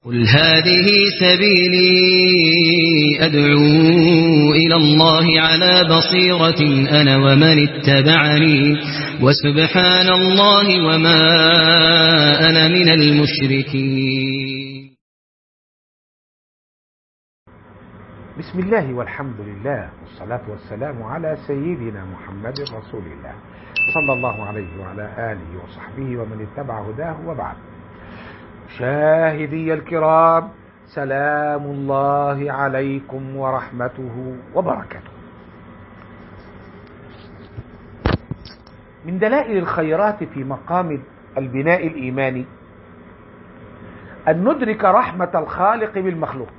قل هذه سبيلي أدعو إلى الله على بصيرة أنا ومن اتبعني وسبحان الله وما أنا من المشركين بسم الله والحمد لله والصلاة والسلام على سيدنا محمد رسول الله صلى الله عليه وعلى آله وصحبه ومن اتبع هداه وبعد شاهدي الكرام سلام الله عليكم ورحمته وبركاته من دلائل الخيرات في مقام البناء الإيماني أن ندرك رحمة الخالق بالمخلوق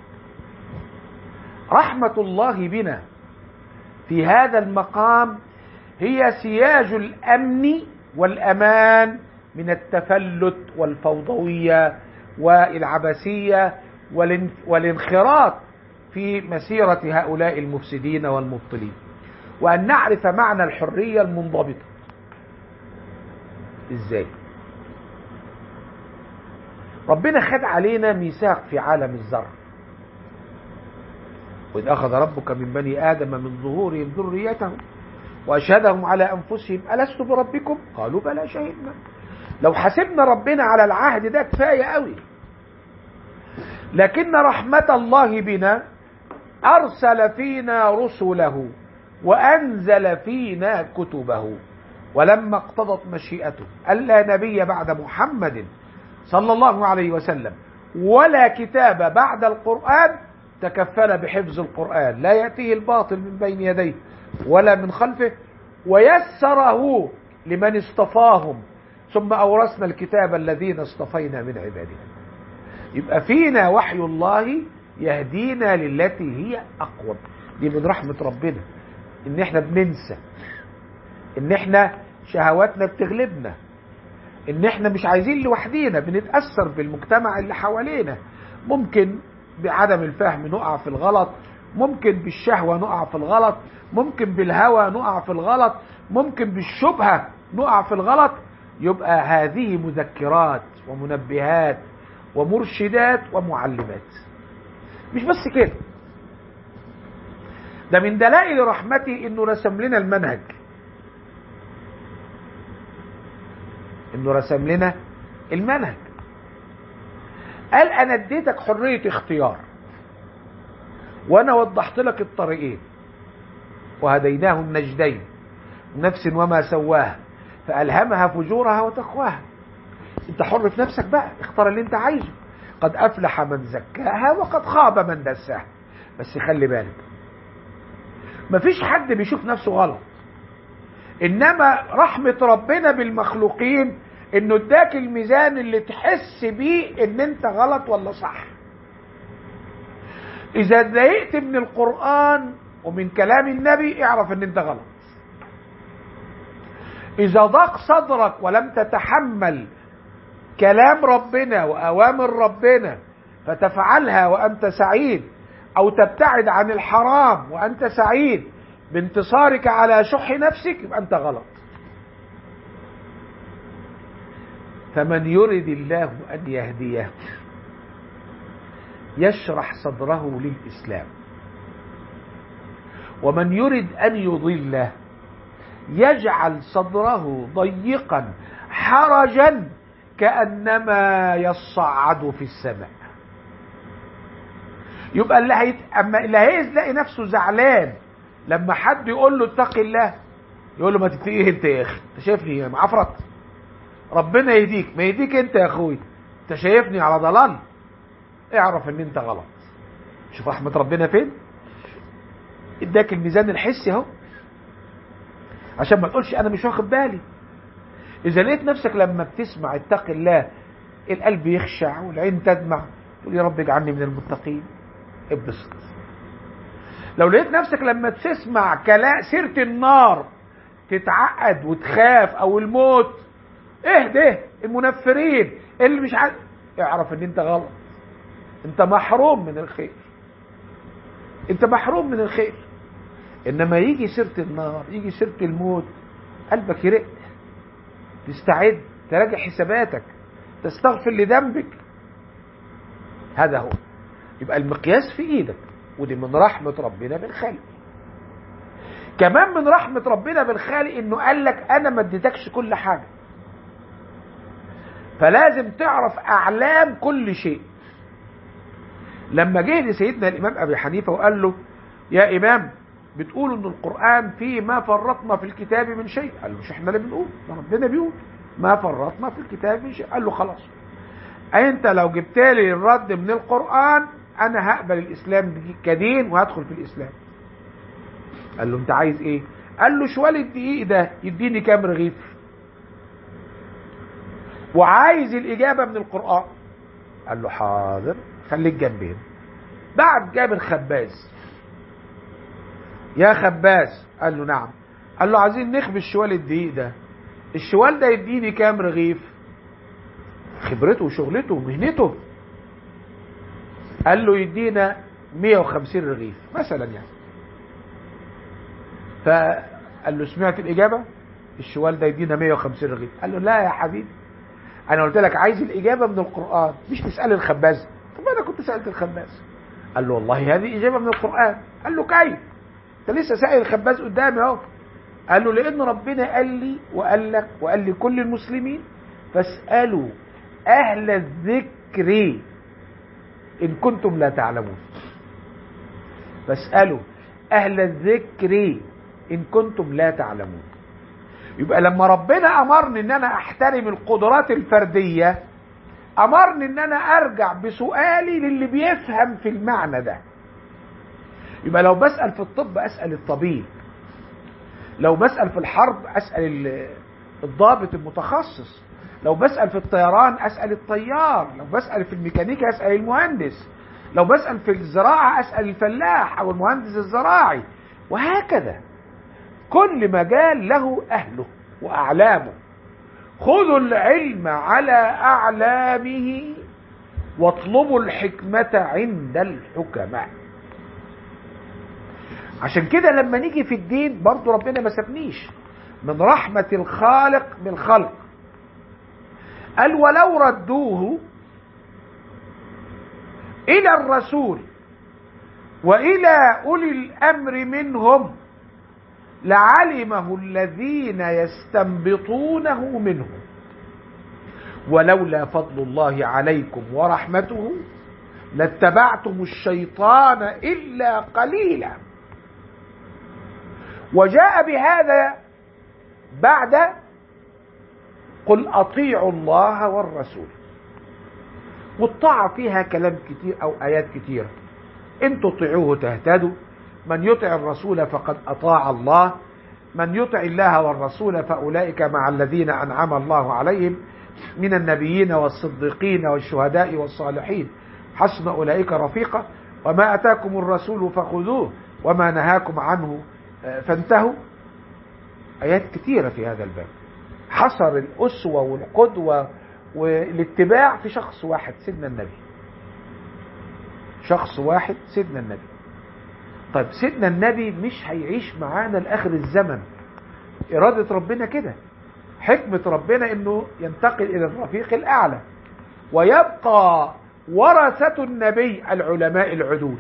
رحمة الله بنا في هذا المقام هي سياج الأمن والأمان من التفلت والفوضوية والعبثية والانخراط في مسيرة هؤلاء المفسدين والمبطلين وأن نعرف معنى الحرية المنضبطة إزاي ربنا خد علينا ميثاق في عالم الذر وإذ أخذ ربك من بني آدم من ظهورهم ذريتهم وأشهدهم على أنفسهم ألست بربكم قالوا بلى شهدنا لو حسبنا ربنا على العهد ده كفاية قوي لكن رحمة الله بنا أرسل فينا رسله وأنزل فينا كتبه ولما اقتضت مشيئته ألا نبي بعد محمد صلى الله عليه وسلم ولا كتاب بعد القرآن تكفل بحفظ القرآن لا يأتيه الباطل من بين يديه ولا من خلفه ويسره لمن اصطفاهم ثم أورثنا الكتاب الذين اصطفينا من عبادنا يبقى فينا وحي الله يهدينا للتي هي أقوم دي من رحمة ربنا إن إحنا بننسى إن إحنا شهواتنا بتغلبنا إن إحنا مش عايزين لوحدينا بنتأثر بالمجتمع اللي حوالينا ممكن بعدم الفهم نقع في الغلط ممكن بالشهوة نقع في الغلط ممكن بالهوى نقع في الغلط ممكن بالشبهة نقع في الغلط يبقى هذه مذكرات ومنبهات ومرشدات ومعلمات مش بس كده ده من دلائل رحمتي انه رسم لنا المنهج انه رسم لنا المنهج قال انا اديتك حرية اختيار وانا وضحت لك الطريقين وهديناه النجدين نفس وما سواها فألهمها فجورها وتقواها انت حر في نفسك بقى اختار اللي انت عايزه قد أفلح من زكاها وقد خاب من دساها بس خلي بالك مفيش حد بيشوف نفسه غلط انما رحمة ربنا بالمخلوقين انه اداك الميزان اللي تحس بيه ان انت غلط ولا صح اذا اتضايقت من القرآن ومن كلام النبي اعرف ان انت غلط إذا ضاق صدرك ولم تتحمل كلام ربنا وأوامر ربنا فتفعلها وأنت سعيد أو تبتعد عن الحرام وأنت سعيد بانتصارك على شح نفسك يبقى أنت غلط فمن يرد الله أن يهديه يشرح صدره للإسلام ومن يرد أن يضله يجعل صدره ضيقا حرجا كأنما يصعد في السماء يبقى اللي هيت... اما اللي هيلاقي نفسه زعلان لما حد يقول له اتق الله يقول له ما تتقيه انت يا اخي انت شايفني معفرت ربنا يهديك ما يهديك انت يا اخوي انت شايفني على ضلال اعرف ان انت غلط شوف رحمه ربنا فين اداك الميزان الحسي اهو عشان ما تقولش انا مش واخد بالي اذا لقيت نفسك لما بتسمع اتق الله القلب يخشع والعين تدمع تقول يا رب اجعلني من المتقين ابسط لو لقيت نفسك لما تسمع كلام سيره النار تتعقد وتخاف او الموت اهدى المنفرين اللي مش عارف اعرف ان انت غلط انت محروم من الخير انت محروم من الخير انما يجي سيره النار يجي سيره الموت قلبك يرق تستعد تراجع حساباتك تستغفر لذنبك هذا هو يبقى المقياس في ايدك ودي من رحمة ربنا بالخالق كمان من رحمة ربنا بالخالق انه قال لك انا ما اديتكش كل حاجة فلازم تعرف اعلام كل شيء لما جه لسيدنا الامام ابي حنيفة وقال له يا امام بتقولوا ان القرآن فيه ما فرطنا في الكتاب من شيء قال له مش احنا اللي بنقول ده ربنا بيقول ما فرطنا في الكتاب من شيء قال له خلاص انت لو جبت لي الرد من القرآن انا هقبل الاسلام كدين وهدخل في الاسلام قال له انت عايز ايه قال له شوال الدقيق ده يديني كام رغيف وعايز الاجابه من القران قال له حاضر خليك جنبين بعد جاب الخباز يا خباز قال له نعم قال له عايزين نخبز شوال الدقيق ده الشوال ده يديني كام رغيف خبرته وشغلته ومهنته قال له يدينا 150 رغيف مثلا يعني فقال له سمعت الإجابة الشوال ده يدينا 150 رغيف قال له لا يا حبيبي أنا قلت لك عايز الإجابة من القرآن مش تسأل الخباز طب أنا كنت سألت الخباز قال له والله هذه إجابة من القرآن قال له كيف أنت لسه سائل الخباز قدامي أهو قال له لأن ربنا قال لي وقال لك وقال لكل المسلمين فاسألوا أهل الذكر إن كنتم لا تعلمون فاسألوا أهل الذكر إن كنتم لا تعلمون يبقى لما ربنا أمرني إن أنا أحترم القدرات الفردية أمرني إن أنا أرجع بسؤالي للي بيفهم في المعنى ده يبقى لو بسأل في الطب أسأل الطبيب لو بسأل في الحرب أسأل الضابط المتخصص لو بسأل في الطيران أسأل الطيار لو بسأل في الميكانيكا أسأل المهندس لو بسأل في الزراعة أسأل الفلاح أو المهندس الزراعي وهكذا كل مجال له أهله وأعلامه خذوا العلم على أعلامه واطلبوا الحكمة عند الحكماء عشان كده لما نيجي في الدين برضو ربنا ما سابنيش من رحمة الخالق بالخلق قال ولو ردوه إلى الرسول وإلى أولي الأمر منهم لعلمه الذين يستنبطونه منه ولولا فضل الله عليكم ورحمته لاتبعتم الشيطان إلا قليلا وجاء بهذا بعد قل أطيعوا الله والرسول والطاعة فيها كلام كتير أو آيات كتيرة إن تطيعوه تهتدوا من يطع الرسول فقد أطاع الله من يطع الله والرسول فأولئك مع الذين أنعم الله عليهم من النبيين والصديقين والشهداء والصالحين حسن أولئك رفيقا وما أتاكم الرسول فخذوه وما نهاكم عنه فانتهوا آيات كثيرة في هذا الباب حصر الأسوة والقدوة والاتباع في شخص واحد سيدنا النبي شخص واحد سيدنا النبي طيب سيدنا النبي مش هيعيش معانا لآخر الزمن إرادة ربنا كده حكمة ربنا انه ينتقل الى الرفيق الاعلى ويبقى ورثة النبي العلماء العدول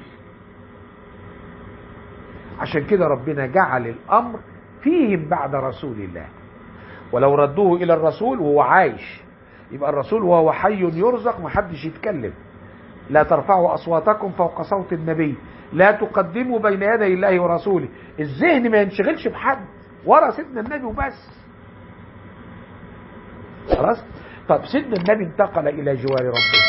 عشان كده ربنا جعل الامر فيهم بعد رسول الله ولو ردوه الى الرسول وهو عايش يبقى الرسول وهو حي يرزق محدش يتكلم لا ترفعوا اصواتكم فوق صوت النبي لا تقدموا بين يدي الله ورسوله الذهن ما ينشغلش بحد ورا سيدنا النبي وبس خلاص طب سيدنا النبي انتقل الى جوار ربه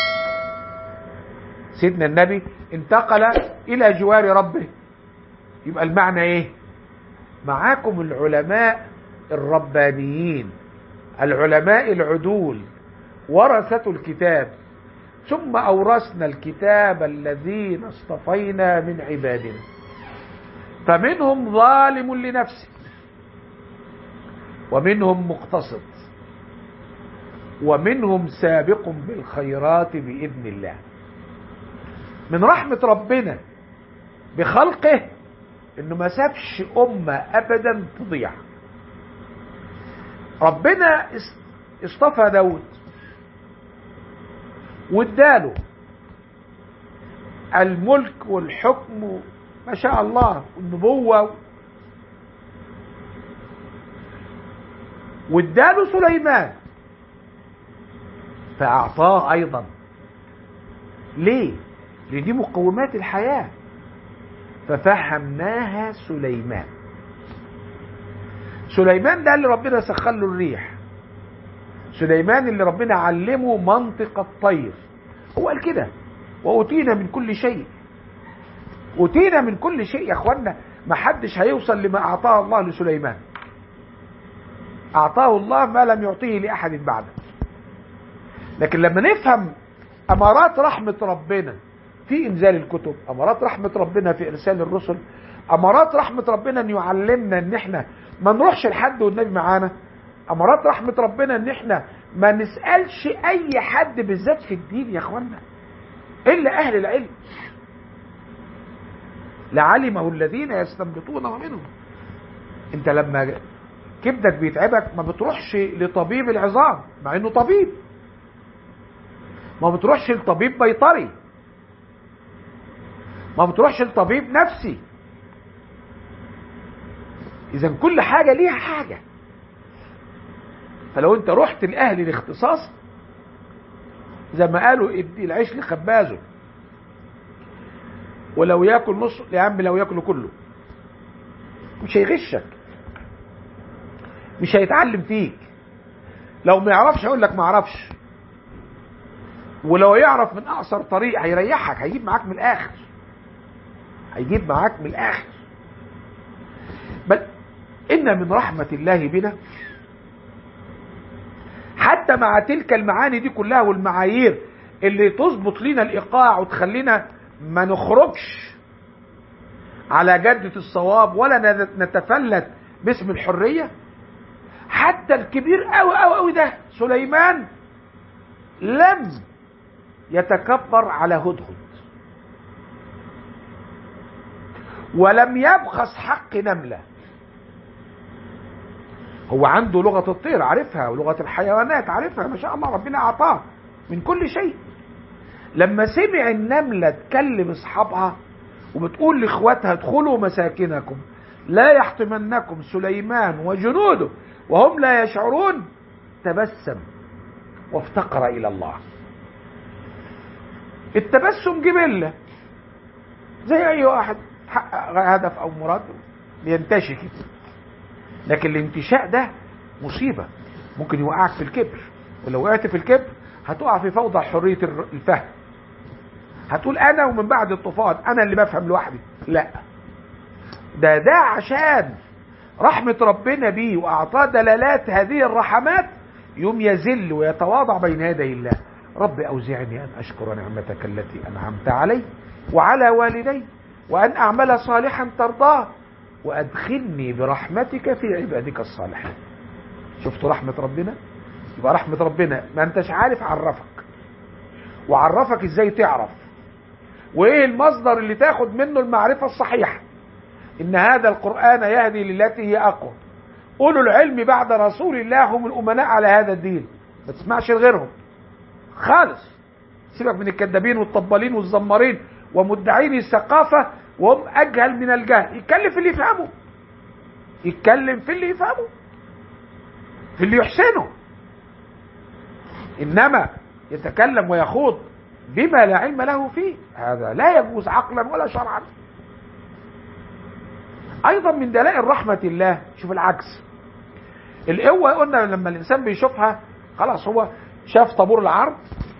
سيدنا النبي انتقل الى جوار ربه يبقى المعنى ايه معاكم العلماء الربانيين العلماء العدول ورثة الكتاب ثم أورثنا الكتاب الذين اصطفينا من عبادنا فمنهم ظالم لنفسه ومنهم مقتصد ومنهم سابق بالخيرات بإذن الله من رحمة ربنا بخلقه انه ما سابش امة ابدا تضيع ربنا اصطفى داود واداله الملك والحكم ما شاء الله والنبوة واداله سليمان فأعطاه أيضا ليه؟ لأن دي مقومات الحياة ففهمناها سليمان سليمان ده اللي ربنا سخر له الريح سليمان اللي ربنا علمه منطق الطير هو قال كده وأوتينا من كل شيء أوتينا من كل شيء يا أخوانا ما حدش هيوصل لما أعطاه الله لسليمان أعطاه الله ما لم يعطيه لأحد بعده لكن لما نفهم أمارات رحمة ربنا في إنزال الكتب أمارات رحمة ربنا في إرسال الرسل أمارات رحمة ربنا أن يعلمنا أن احنا ما نروحش لحد والنبي معانا أمارات رحمة ربنا أن احنا ما نسألش أي حد بالذات في الدين يا أخوانا إلا أهل العلم لعلمه الذين يستنبطونه منهم انت لما كبدك بيتعبك ما بتروحش لطبيب العظام مع انه طبيب ما بتروحش لطبيب بيطري ما بتروحش لطبيب نفسي اذا كل حاجة ليها حاجة فلو انت رحت لاهل الاختصاص زي ما قالوا ادي العيش لخبازه ولو ياكل نص يا عم لو ياكل كله مش هيغشك مش هيتعلم فيك لو ما يعرفش هيقول لك ما اعرفش ولو يعرف من اقصر طريق هيريحك هيجيب معاك من الاخر هيجيب معاك من الاخر بل ان من رحمة الله بنا حتى مع تلك المعاني دي كلها والمعايير اللي تظبط لنا الايقاع وتخلينا ما نخرجش على جدة الصواب ولا نتفلت باسم الحرية حتى الكبير قوي قوي قوي ده سليمان لم يتكبر على هدهد ولم يبخس حق نملة هو عنده لغة الطير عارفها ولغة الحيوانات عارفها ما شاء الله ربنا أعطاه من كل شيء لما سمع النملة تكلم اصحابها وبتقول لاخواتها ادخلوا مساكنكم لا يحطمنكم سليمان وجنوده وهم لا يشعرون تبسم وافتقر الى الله التبسم جبلة زي اي واحد حقق هدف او مراد بينتشي كده لكن الانتشاء ده مصيبة ممكن يوقعك في الكبر ولو وقعت في الكبر هتقع في فوضى حرية الفهم هتقول انا ومن بعد الطوفان انا اللي بفهم لوحدي لا ده ده عشان رحمة ربنا بيه واعطاه دلالات هذه الرحمات يوم يذل ويتواضع بين يدي الله رب اوزعني ان اشكر نعمتك التي انعمت علي وعلى والدي وان اعمل صالحا ترضاه وادخلني برحمتك في عبادك الصالحين شفت رحمة ربنا يبقى رحمة ربنا ما انتش عارف عرفك وعرفك ازاي تعرف وايه المصدر اللي تاخد منه المعرفة الصحيحة ان هذا القرآن يهدي للتي هي اقوى اولو العلم بعد رسول الله هم الامناء على هذا الدين ما تسمعش لغيرهم خالص سيبك من الكذابين والطبالين والزمارين ومدعين الثقافة وهم اجهل من الجهل يتكلم في اللي يفهمه يتكلم في اللي يفهمه في اللي يحسنه انما يتكلم ويخوض بما لا علم له فيه هذا لا يجوز عقلا ولا شرعا ايضا من دلائل رحمة الله شوف العكس القوة قلنا لما الانسان بيشوفها خلاص هو شاف طابور العرض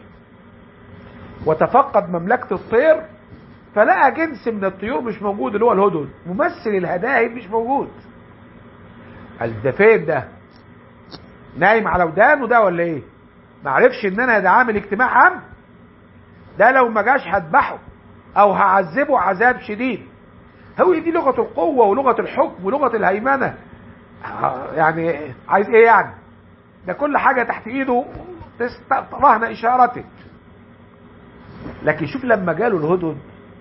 وتفقد مملكة الطير فلقى جنس من الطيور مش موجود اللي هو الهدهد ممثل الهداهد مش موجود قال ده فين ده نايم على ودانه ده ولا ايه ما عرفش ان انا ده عامل اجتماع عام ده لو ما جاش هذبحه او هعذبه عذاب شديد هو دي لغة القوة ولغة الحكم ولغة الهيمنة يعني عايز ايه يعني ده كل حاجة تحت ايده رهن اشارته لكن شوف لما جاله الهدهد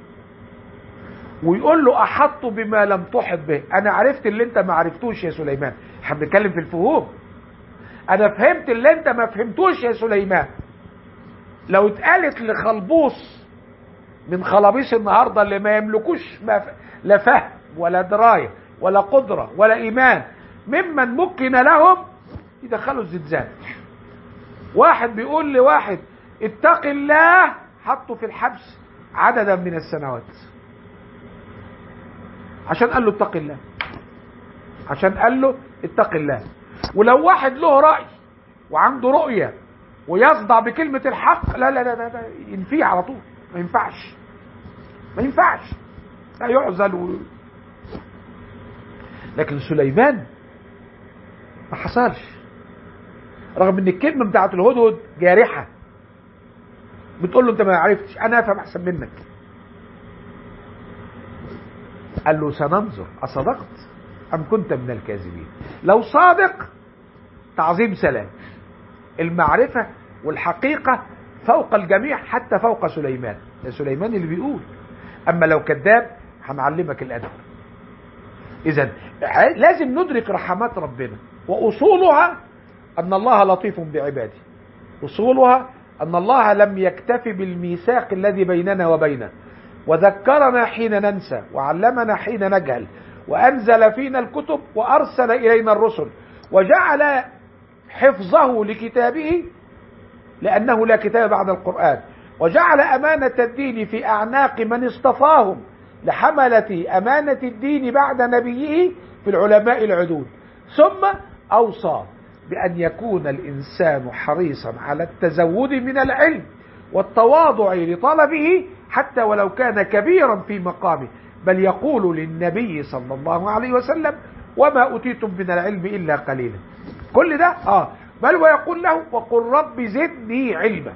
ويقول له احط بما لم تحط به انا عرفت اللي انت ما عرفتوش يا سليمان احنا بنتكلم في الفهوم انا فهمت اللي انت ما فهمتوش يا سليمان لو اتقالت لخلبوص من خلابيس النهاردة اللي ما يملكوش ما ف- لا فهم ولا دراية ولا قدرة ولا إيمان ممن مكن لهم يدخلوا الزلزال واحد بيقول لواحد اتق الله حطه في الحبس عددا من السنوات عشان قال له اتق الله عشان قال له اتق الله ولو واحد له رأي وعنده رؤية ويصدع بكلمة الحق لا لا لا لا, لا ينفيه على طول ما ينفعش ما ينفعش لا يعزل و... لكن سليمان ما حصلش رغم ان الكلمة بتاعت الهدهد جارحة بتقول له انت ما عرفتش انا افهم احسن منك قال له سننظر اصدقت ام كنت من الكاذبين لو صادق تعظيم سلام المعرفة والحقيقة فوق الجميع حتى فوق سليمان ده سليمان اللي بيقول اما لو كذاب هنعلمك الادب اذا لازم ندرك رحمات ربنا واصولها ان الله لطيف بعباده اصولها ان الله لم يكتف بالميثاق الذي بيننا وبينه وذكرنا حين ننسى وعلمنا حين نجهل وانزل فينا الكتب وارسل الينا الرسل وجعل حفظه لكتابه لانه لا كتاب بعد القران وجعل امانه الدين في اعناق من اصطفاهم لحمله امانه الدين بعد نبيه في العلماء العدول ثم اوصى بأن يكون الإنسان حريصا على التزود من العلم والتواضع لطلبه حتى ولو كان كبيرا في مقامه بل يقول للنبي صلى الله عليه وسلم وما أوتيتم من العلم إلا قليلا كل ده آه بل ويقول له وقل رب زدني علما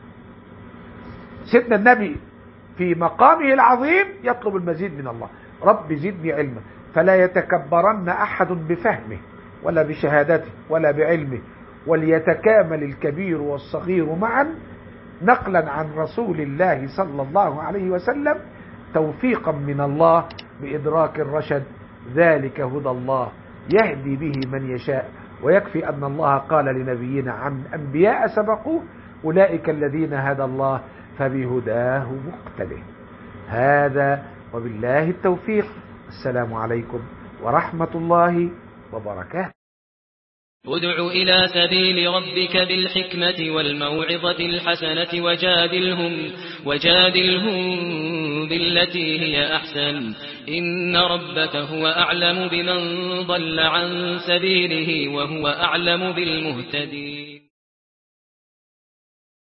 سيدنا النبي في مقامه العظيم يطلب المزيد من الله رب زدني علما فلا يتكبرن أحد بفهمه ولا بشهادته ولا بعلمه وليتكامل الكبير والصغير معا نقلا عن رسول الله صلى الله عليه وسلم توفيقا من الله بإدراك الرشد ذلك هدى الله يهدي به من يشاء ويكفي أن الله قال لنبينا عن أنبياء سبقوه أولئك الذين هدى الله فبهداه مقتده هذا وبالله التوفيق السلام عليكم ورحمة الله وبركاته ادع إلى سبيل ربك بالحكمة والموعظة الحسنة وجادلهم, وجادلهم بالتي هي أحسن إن ربك هو أعلم بمن ضل عن سبيله وهو أعلم بالمهتدين